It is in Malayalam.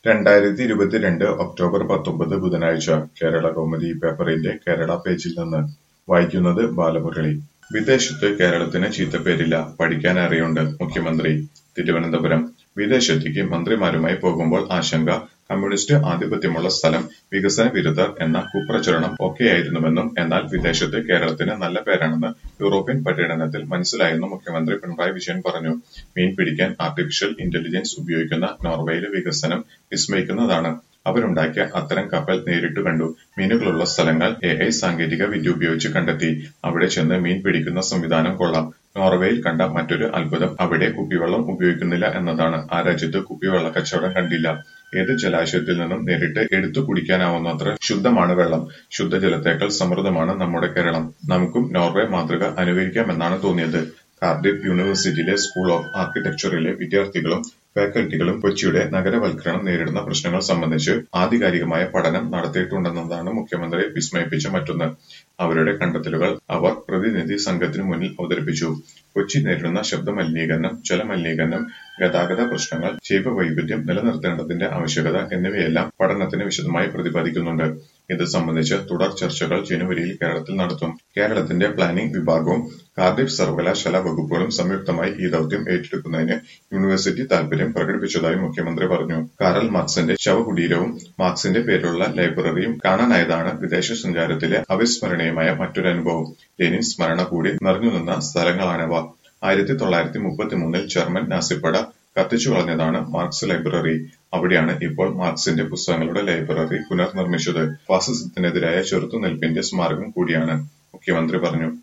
രണ്ടായിരത്തി ഇരുപത്തിരണ്ട് ഒക്ടോബർ പത്തൊമ്പത് ബുധനാഴ്ച കേരള കൗമുദി പേപ്പറിന്റെ കേരള പേജിൽ നിന്ന് വായിക്കുന്നത് ബാലമുരളി വിദേശത്ത് കേരളത്തിന് ചീത്തപ്പേരില്ല പഠിക്കാൻ അറിയുണ്ട് മുഖ്യമന്ത്രി തിരുവനന്തപുരം വിദേശത്തേക്ക് മന്ത്രിമാരുമായി പോകുമ്പോൾ ആശങ്ക കമ്മ്യൂണിസ്റ്റ് ആധിപത്യമുള്ള സ്ഥലം വികസന വിരുദ്ധർ എന്ന കുപ്രചരണം ഒക്കെയായിരുന്നുവെന്നും എന്നാൽ വിദേശത്ത് കേരളത്തിന് നല്ല പേരാണെന്ന് യൂറോപ്യൻ പര്യടനത്തിൽ മനസ്സിലായെന്നും മുഖ്യമന്ത്രി പിണറായി വിജയൻ പറഞ്ഞു മീൻ പിടിക്കാൻ ആർട്ടിഫിഷ്യൽ ഇന്റലിജൻസ് ഉപയോഗിക്കുന്ന നോർവേയിലെ വികസനം വിസ്മയിക്കുന്നതാണ് അവരുണ്ടാക്കിയ അത്തരം കപ്പൽ നേരിട്ടു കണ്ടു മീനുകളുള്ള സ്ഥലങ്ങൾ എ ഐ സാങ്കേതിക വിദ്യ ഉപയോഗിച്ച് കണ്ടെത്തി അവിടെ ചെന്ന് മീൻ പിടിക്കുന്ന സംവിധാനം കൊള്ളാം നോർവേയിൽ കണ്ട മറ്റൊരു അത്ഭുതം അവിടെ കുപ്പിവെള്ളം ഉപയോഗിക്കുന്നില്ല എന്നതാണ് ആ രാജ്യത്ത് കുപ്പിവെള്ള കച്ചവടം കണ്ടില്ല ഏത് ജലാശയത്തിൽ നിന്നും നേരിട്ട് എടുത്തു കുടിക്കാനാവുന്നത്ര ശുദ്ധമാണ് വെള്ളം ശുദ്ധജലത്തേക്കാൾ സമൃദ്ധമാണ് നമ്മുടെ കേരളം നമുക്കും നോർവേ മാതൃക അനുകരിക്കാമെന്നാണ് തോന്നിയത് കാർഡിഫ് യൂണിവേഴ്സിറ്റിയിലെ സ്കൂൾ ഓഫ് ആർക്കിടെക്ചറിലെ വിദ്യാർത്ഥികളും ഫാക്കൽറ്റികളും കൊച്ചിയുടെ നഗരവൽക്കരണം നേരിടുന്ന പ്രശ്നങ്ങൾ സംബന്ധിച്ച് ആധികാരികമായ പഠനം നടത്തിയിട്ടുണ്ടെന്നതാണ് മുഖ്യമന്ത്രിയെ വിസ്മയിപ്പിച്ച മറ്റൊന്ന് അവരുടെ കണ്ടെത്തലുകൾ അവർ പ്രതിനിധി സംഘത്തിനു മുന്നിൽ അവതരിപ്പിച്ചു കൊച്ചി നേരിടുന്ന ശബ്ദ മലിനീകരണം ജലമലിനീകരണം ഗതാഗത പ്രശ്നങ്ങൾ ജൈവ വൈവിധ്യം നിലനിർത്തേണ്ടതിന്റെ ആവശ്യകത എന്നിവയെല്ലാം പഠനത്തിന് വിശദമായി പ്രതിപാദിക്കുന്നുണ്ട് ഇത് സംബന്ധിച്ച് തുടർ ചർച്ചകൾ ജനുവരിയിൽ കേരളത്തിൽ നടത്തും കേരളത്തിന്റെ പ്ലാനിംഗ് വിഭാഗവും കാർഡിഫ് സർവകലാശാല വകുപ്പുകളും സംയുക്തമായി ഈ ദൌത്യം ഏറ്റെടുക്കുന്നതിന് യൂണിവേഴ്സിറ്റി താൽപര്യം പ്രകടിപ്പിച്ചതായി മുഖ്യമന്ത്രി പറഞ്ഞു കാറൽ മാർക്സിന്റെ ശവകുടീരവും മാർക്സിന്റെ പേരിലുള്ള ലൈബ്രറിയും കാണാനായതാണ് വിദേശ സഞ്ചാരത്തിലെ അവിസ്മരണീയമായ മറ്റൊരു അനുഭവം ലെനിൻ സ്മരണ കൂടി നിറഞ്ഞുനിന്ന സ്ഥലങ്ങളാണവ ആയിരത്തി തൊള്ളായിരത്തി മുപ്പത്തിമൂന്നിൽ ജർമ്മൻ നാസിപ്പട കത്തിച്ചു കളഞ്ഞതാണ് മാർക്സ് ലൈബ്രറി അവിടെയാണ് ഇപ്പോൾ മാർക്സിന്റെ പുസ്തകങ്ങളുടെ ലൈബ്രറി പുനർനിർമ്മിച്ചത് ഫാസിസത്തിനെതിരായ ചെറുത്തുനിൽപ്പിന്റെ സ്മാരകം കൂടിയാണ് മുഖ്യമന്ത്രി പറഞ്ഞു